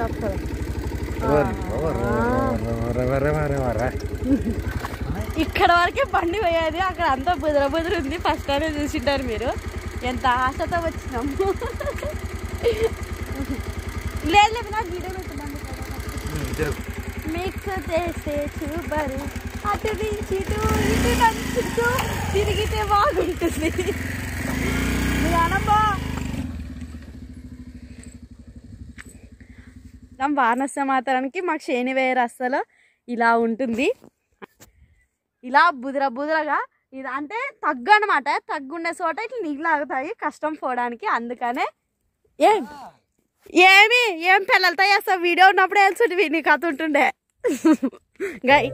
పద. వర్, వర్, వర్, వర్, వర్, వర్, వర్, వర్. ఇక్కడ వరకే బండి పోయేది అక్కడ అంతా బుదర బుదర ఉంది ఫస్ట్ టైం చూసింటారు మీరు ఎంత ఆశతో వచ్చినాము లేదు లేదు నాకు వీడియో పెట్టమండి ఉమ్, జరుగు. మిక్స్ చేసే చూబరు అటు నుంచి ఇటు ఇటు నంచుతూ తిరిగితే బాగుంటుంది మీరు అనమ్మా నా వానస మాత్రానికి మాకు శనివేయ రస్తలో ఇలా ఉంటుంది ఇలా బుదర బుదరగా ఇది అంటే తగ్గు అనమాట తగ్గుండే చోట ఇట్లా నీళ్ళు ఆగుతాయి కష్టం పోవడానికి అందుకనే ఏం ఏమి ఏం పిల్లలతో చేస్తావు వీడియో ఉన్నప్పుడు వేల్చుంటివి నీ కథ ఉంటుండే గాయ్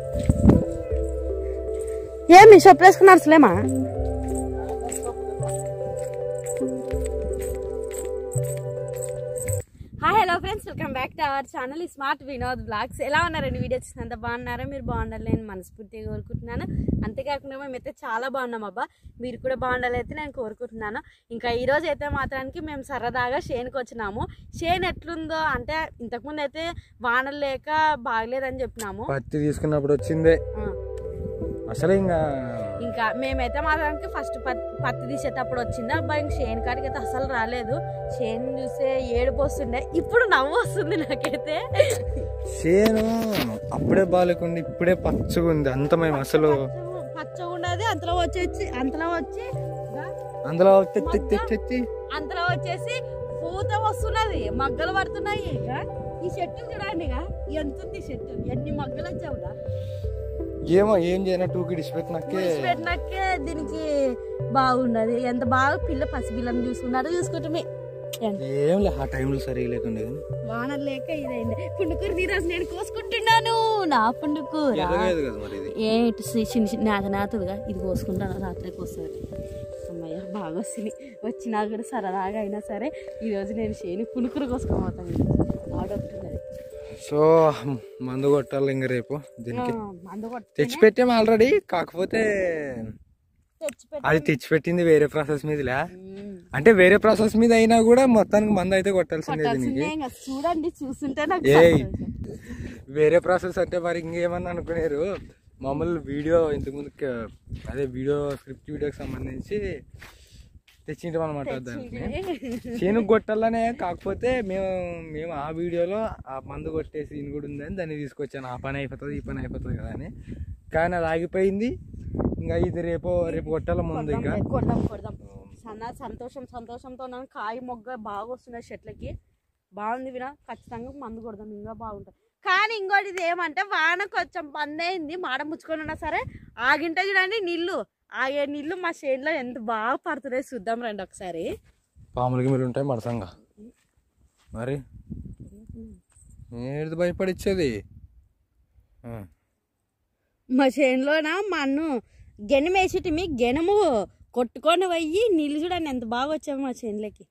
ఏమి షప్ వేసుకున్నారు అసలేమా hi hello friends welcome back to our channel smart Vinod blogs ఎలా ఉన్నారండి వీడియో చూసినంత బాగున్నారా మీరు బాగుండాలి నేను మనస్ఫూర్తిగా కోరుకుంటున్నాను అంతేకాకుండా మేమైతే చాలా బాగున్నాం అబ్బా మీరు కూడా బాగుండాలి అయితే నేను కోరుకుంటున్నాను ఇంకా ఈ రోజు అయితే మాత్రానికి మేము సరదాగా షేన్కి వచ్చినాము షేన్ ఎట్లుందో అంటే ఇంతకుముందు అయితే వానలు లేక బాగలేదని చెప్పినాము పత్తి తీసుకున్నప్పుడు వచ్చిందే ఆ, అసలు ఇంకా ఇంకా మేమైతే మాత్రానికి ఫస్ట్ పత్తి తీసేటప్పుడు వచ్చింది అబ్బా ఇంక షేన్ కాడికి అయితే అసలు రాలేదు షేన్ చూస్తే ఏడుపు వస్తుండే ఇప్పుడు నవ్వు వస్తుంది నాకైతే చేను అప్పుడే బాగాలేకుండా ఇప్పుడే పచ్చగా ఉంది అంత మేము అసలు పచ్చ- పచ్చగా ఉన్నది అంతలో వచ్చేసి అంతలో వచ్చి గా, అందులో తెచ్చి తెచ్చి తెచ్చి అంతలో వచ్చేసి పూత వస్తున్నది మగ్గలు పడుతున్నాయి ఇక ఈ చెట్టు చూడండి ఇక ఎంత ఉంది ఈ చెట్టు ఎన్ని మగ్గలు వచ్చావుగా ఏమో ఏం చేయనా టూకి డిసిపెట్టినాకే పెట్టినాకే దీనికి బాగున్నది ఎంత బాగా పిల్ల పసిపిల్లని చూసుకున్నారో చూసుకుంటే ఏం లే ఆ టైంలో సరిగా లేకుండే కానీ వానలు లేక ఇదైంది పుండుకూర ఈరోజు నేను కోసుకుంటున్నాను నా పుండుకూర ఎర్రగేది కదా మరి ఇది ఏ ఇటు సి- చిన్న చిన్న నాత నాతదిగా ఇది కోసుకుంటాను రాత్రికి వస్తుంది అమ్మయ్య బాగా వస్తుంది వచ్చినా కూడా సరదాగా అయినా సరే ఈరోజు నేను చేని పులుకురు కోసుకోబోతాను ఆడొట్టున్నది సో మందు కొట్టాలి ఇంక రేపు దీనికి అందుకొట్టి తెచ్చిపెట్టాం ఆల్రెడీ కాకపోతే తెచ్చిపెట్టి అది తెచ్చిపెట్టింది వేరే ప్రాసెస్ మీదలే అంటే వేరే ప్రాసెస్ మీద అయినా కూడా మొత్తానికి మందు అయితే కొట్టాల్సిందే దీనికి కొట్టాల్సిందే ఇంకా చూడండి చూస్తుంటే నాకు ఏయ్ సంతోషం. వేరే ప్రాసెస్ అంటే మరి ఇంకేమన్నా అనుకునేరు మామూలు వీడియో ఇంతకుముందు క- అదే వీడియో స్క్రిప్ట్ వీడియోకి సంబంధించి తెచ్చింటాం అనమాట దాన్ని చేను కొట్టాలనే కాకపోతే మేము మేము ఆ వీడియోలో ఆ మందు కొట్టే సీన్ కూడా ఉందని దాన్ని తీసుకొచ్చాను ఆ పని అయిపోతుంది ఈ పని అయిపోతుంది కదా అని కానీ అది ఆగిపోయింది ఇంకా ఇది రేపు రేపు కొట్టాల ముందు ఇంకా కొడదాం కొడదాం సన్న సంతోషం సంతోషంతో ఉన్నాను కాయ మొగ్గ బాగా వస్తున్నాయి చెట్లకి బాగుంది వినా ఖచ్చితంగా మందు కొడదాం ఇంకా బాగుంటుంది కానీ ఇంకోటి ఇది ఏమంటే వాన కొంచెం బంద్ అయింది మాడ ముచ్చుకొని ఉన్నా సరే ఆగింటే చూడండి నీళ్ళు ఆగే నీళ్ళు మా చేనులో ఎంత బాగా పడుతున్నాయి చూద్దాం రండి ఒకసారి పాములకి మీరు ఉంటాయి మడసంగా మరి ఏది భయపడిచ్చేది ఆ. మా చేనులోన మా అన్ను గెనం వేసేటిమి గెనము కొట్టుకొని పోయి నీళ్ళు చూడండి ఎంత బాగా వచ్చాము మా చేనులకి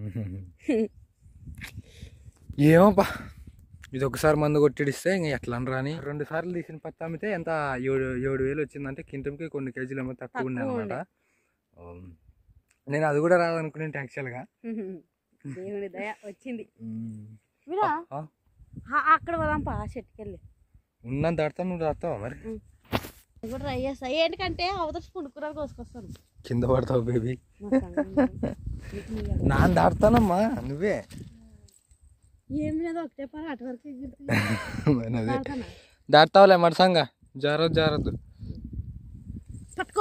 ఏమోపా ఇది ఒకసారి మందు కొట్టిడిస్తే ఇంక ఎట్లా రాని రెండు సార్లు తీసిన పత్తి అమ్మితే ఎంత ఏడు ఏడు వేలు వచ్చిందంటే కింటంకి కొన్ని కేజీలు ఏమో తక్కువ ఉండే తక్కువ అనమాట నేను అది కూడా రాదనుకునే యాక్చువల్గా దేవుని దయ వచ్చింది విరా ఆ- అక్కడ పోదాం పా చెట్టుకెళ్ళి ఉన్న దాడతా నువ్వు దాడతావా మరి అది కూడా ట్రై చేస్తా ఏంటంటే అవతల పుణుకురాలు కోసుకొస్తాను కింద పడతావు బేబీ మా సంగం. నీకు నీ అవ్వ. నాన్న దాడతానమ్మా నువ్వే ఏం లేదు ఒకటే పని అటు వరకు ఎగురుతుంది. మరి అదే దాడతానా? దాడతావులే మడసంగా జారద్దు జారద్దు పట్టుకో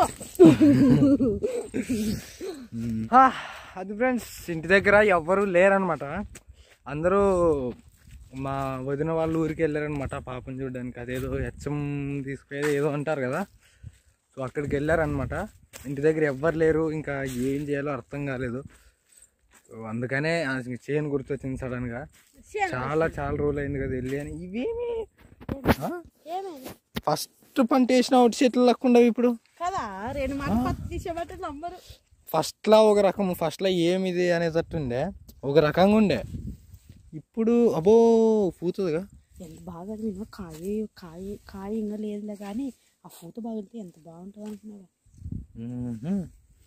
హా, అది ఫ్రెండ్స్ ఇంటి దగ్గర ఎవ్వరు లేరనమాట అందరూ మా వదిన వాళ్ళ ఊరికి వెళ్ళారనమాట పాపం చూడడానికి అదేదో హెచ్చం తీసుకుపోయేది ఏదో అంటారు కదా సో అక్కడికి వెళ్ళారనమాట ఇంటి దగ్గర ఎవ్వరు లేరు ఇంకా ఏం చేయాలో అర్థం కాలేదు సో అందుకనే చేయని గుర్తొచ్చింది సడన్గా చేను. చాలా చాలా రోజులు అయింది కదా వెళ్ళి అని ఇవేమి ఏమైంది ఫస్ట్ పంట వేసిన ఒకటి చెట్లు లేకుండా ఇప్పుడు కదా రెండు మాట పత్తి తీసేబట్టి నంబరు ఫస్ట్లో ఒక రకం ఫస్ట్లో ఏమిది అనేటట్టుండే ఒక రకంగా ఉండే ఇప్పుడు అబో పూతుందిగా ఎంత బాగా నేను కాయ కాయ కాయ ఇంకా లేదులే కానీ ఆ పూత బాగుంటే ఎంత బాగుంటుంది అనుకున్నావా మ్మ్హ్మ్.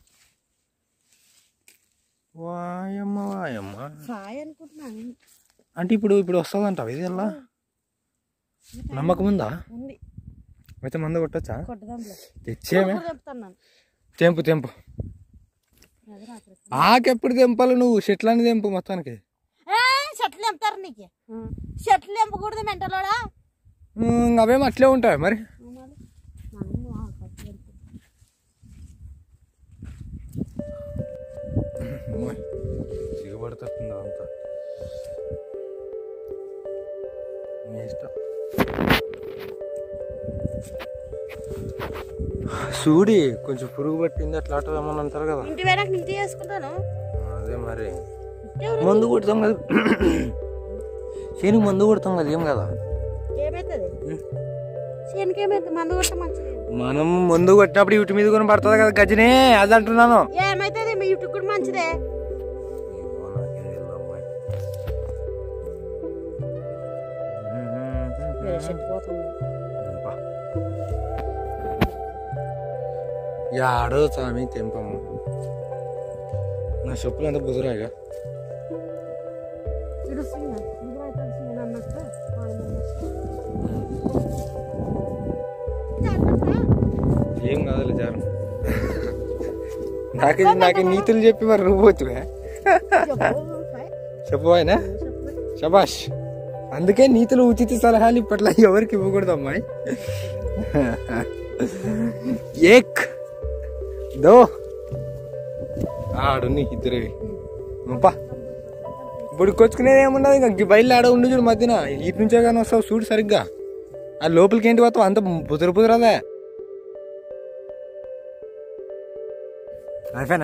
వాయమ్మ వాయమ్మ కాయ అనుకుంటున్నాను అంటే ఇప్పుడు ఇప్పుడు వస్తుందంటావు ఇది ఎలా నమ్మకం ఉందా ఉంది అయితే మందు కొట్టచ్చా కొట్టదాంలో తెచ్చేమే చెప్తాను తెంపు తెంపు అది రాత్రి ఆకెప్పుడు తెంపాలి నువ్వు చెట్లని తెంపు మొత్తానికి షర్ట్లు నింపుతారు నీకు షర్ట్లు నింపకూడదు మెంటలోడా ఉమ్, అవేం అట్లే ఉంటాయి మరి సిగబడుతుంది అంతా మీ ఇష్టం చూడి కొంచెం పురుగు పట్టింది అట్లా అట్లా ఏమన్నా అంటారు కదా ఇంటి పోయినాక ఇంటి చేసుకుంటాను అదే మరి మందు కొడతాం కదా శనికి మందు కొడతాం కదా ఏం కదా ఏమవుతుంది శనికి ఏమైతుంది మందు కొట్ట మంచిది మనం మందు కొట్టినప్పుడు ఇటు మీద కొని పడుతుంది కదా గజనే అది అంటున్నాను ఏమైతుంది మీ ఇటుకు కూడా మంచిదే వేరే షర్ట్ పోతుంది యాడో స్వామి తెంపము నా చెప్పులు అంతా బుజరాయిగా ఏం కాదులే జారం నాకే నాకే నీతులు చెప్పి మరి నువ్వు పోతువే చెప్పు ఆయన శబాష్ అందుకే నీతులు ఉచిత సలహాలు ఇప్పట్లో ఎవరికి ఇవ్వకూడదు అమ్మాయి ఏక్ దో ఆడు నీ ఇద్దరివి అబ్బా ఇప్పుడు కొచ్చుకునేది ఏమున్నది ఇంకా బయలు ఆడ ఉండు చూడు మధ్యన ఇటు నుంచే కానీ వస్తావు చూడు సరిగ్గా ఆ లోపలికి ఏంటి పోతావు అంత బుదర బుదరదే అయిపోయినా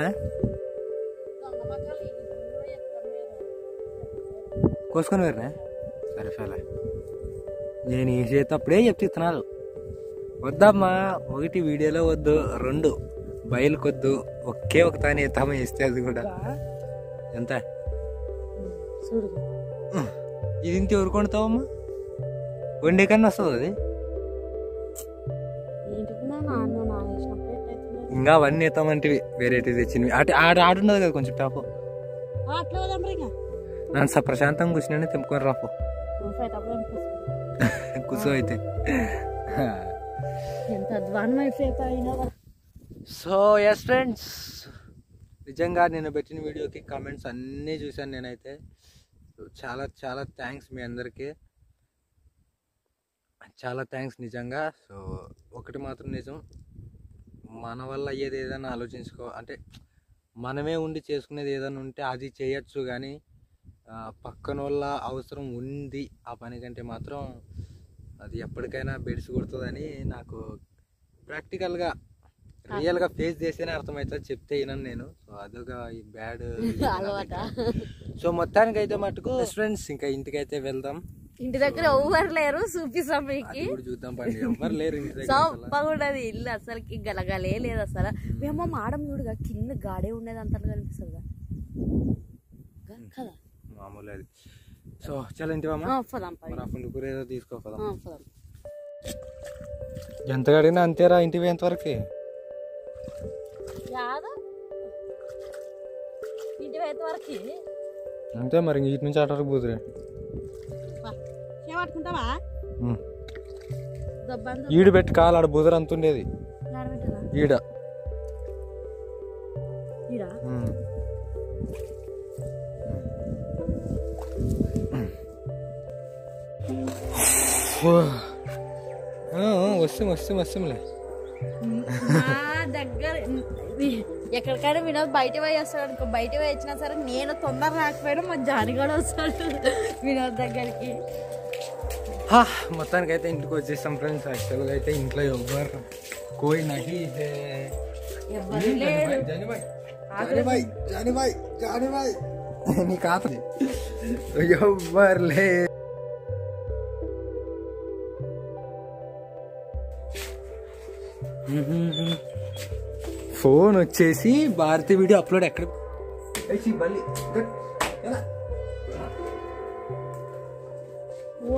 కోసుకొని వేరే సరే సరే నేను ఈ చేతప్పుడే చెప్తున్నాను వద్దమ్మా ఒకటి వీడియోలో వద్దు రెండు బయలుకొద్దు ఒకే ఒక తానే తమ ఇస్తే అది కూడా ఎంత చూడు ఇది ఇంత ఎవరు కొంటావమ్మా వండే కన్నా వస్తుంది అది ఏంటికి నా నాన్న నానేసినప్పుడు ఎట్లయితుంది ఇంకా అవన్నీ ఎత్తామంటివి వేరేటి తెచ్చినవి అటు ఆడ ఆడున్నది కదా కొంచెం టాపు అట్లా వదాం ఇంకా నన్ను స ప్రశాంతంగా కూర్చుని తెంపుకొని రాపో ఫైట్ అప్పుడు అనిపిస్తుంది కూర్చో అయితే ఎంత అధ్వానం అయిపోతా అయినా సో ఎస్ ఫ్రెండ్స్ నిజంగా నేను పెట్టిన వీడియోకి కామెంట్స్ అన్నీ చూశాను నేనైతే So, చాలా చాలా థ్యాంక్స్ మీ అందరికీ చాలా థ్యాంక్స్ నిజంగా సో ఒకటి మాత్రం నిజం మన వల్ల అయ్యేది ఏదైనా ఆలోచించుకో అంటే మనమే ఉండి చేసుకునేది ఏదైనా ఉంటే అది చేయొచ్చు కానీ ఆ, పక్కన వాళ్ళ అవసరం ఉంది ఆ పని కంటే మాత్రం అది ఎప్పటికైనా బెడిసి కొడుతుందని నాకు ప్రాక్టికల్గా రియల్గా ఫేస్ చేస్తేనే అర్థమవుతుంది చెప్తే వినను నేను సో అదొక ఈ బ్యాడ్ అలవాట సో మొత్తానికి అయితే మటుకు ఫ్రెండ్స్ ఇంకా ఇంటికి అయితే వెళ్దాం ఇంటి దగ్గర ఎవ్వరు లేరు చూపిస్తాం మీకు అది కూడా చూద్దాం పండి ఎవ్వరు లేరు ఇంటి దగ్గర అసలు. సొప్పగా ఉండదు ఇల్లు అసలుకి గలగలే లేదు అసలు మేము మాడం చూడుగా కింద గాడే ఉండేది అంత కనిపిస్తుంది కదా మామూలు అది సో చాలా ఇంటివమ్మా ఆ, పోదాం పది మరి ఆ ఫుల్ కూర ఏదో తీసుకో పదాం ఆ, పోదాం ఎంత గడినా అంతేరా ఇంటికి ఎంతవరకు యాదో ఇంటి వైపు వరకు అంతే మరి ఇంక ఇటు నుంచి అటు వరకు పోతురే చేపట్టుకుంటావా దబ్బందు ఈడు పెట్టి కాలు ఆడ బుదర అంత ఉండేది పెట్టదా ఈడ ఈడా ఉమ్. ఆ, ఆ, వస్తాం వస్తాం వస్తాంలే మా దగ్గర ఎక్కడికైనా వినోద్ బయట పోయి వస్తాడు అనుకో బయట పోయి వచ్చినా సరే నేను తొందర రాకపోయినా మా జాని కూడా వస్తాడు వినోద్ దగ్గరికి హా, మొత్తానికైతే ఇంటికి వచ్చేస్తాం ఫ్రెండ్స్ యాక్చువల్గా అయితే ఇంట్లో ఎవ్వరు కోయి నహి హే ఎవ్వరు లేరు జానిబాయ్ జానిబాయ్ జానిబాయ్ జానిబాయ్ నీ కాతది ఎవ్వరు లే ఫోన్ వచ్చేసి భారతి వీడియో అప్లోడ్ ఎక్కడ ఏయ్, బల్లి గట్. ఎలా? ఓ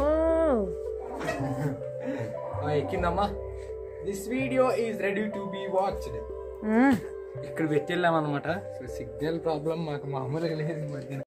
ఆ, ఎక్కిందమ్మా this video is ready to be watched ఇక్కడ పెట్టెళ్ళాం అనమాట సో సిగ్నల్ ప్రాబ్లం మాకు మామూలుగా లేదు ఈ మధ్యన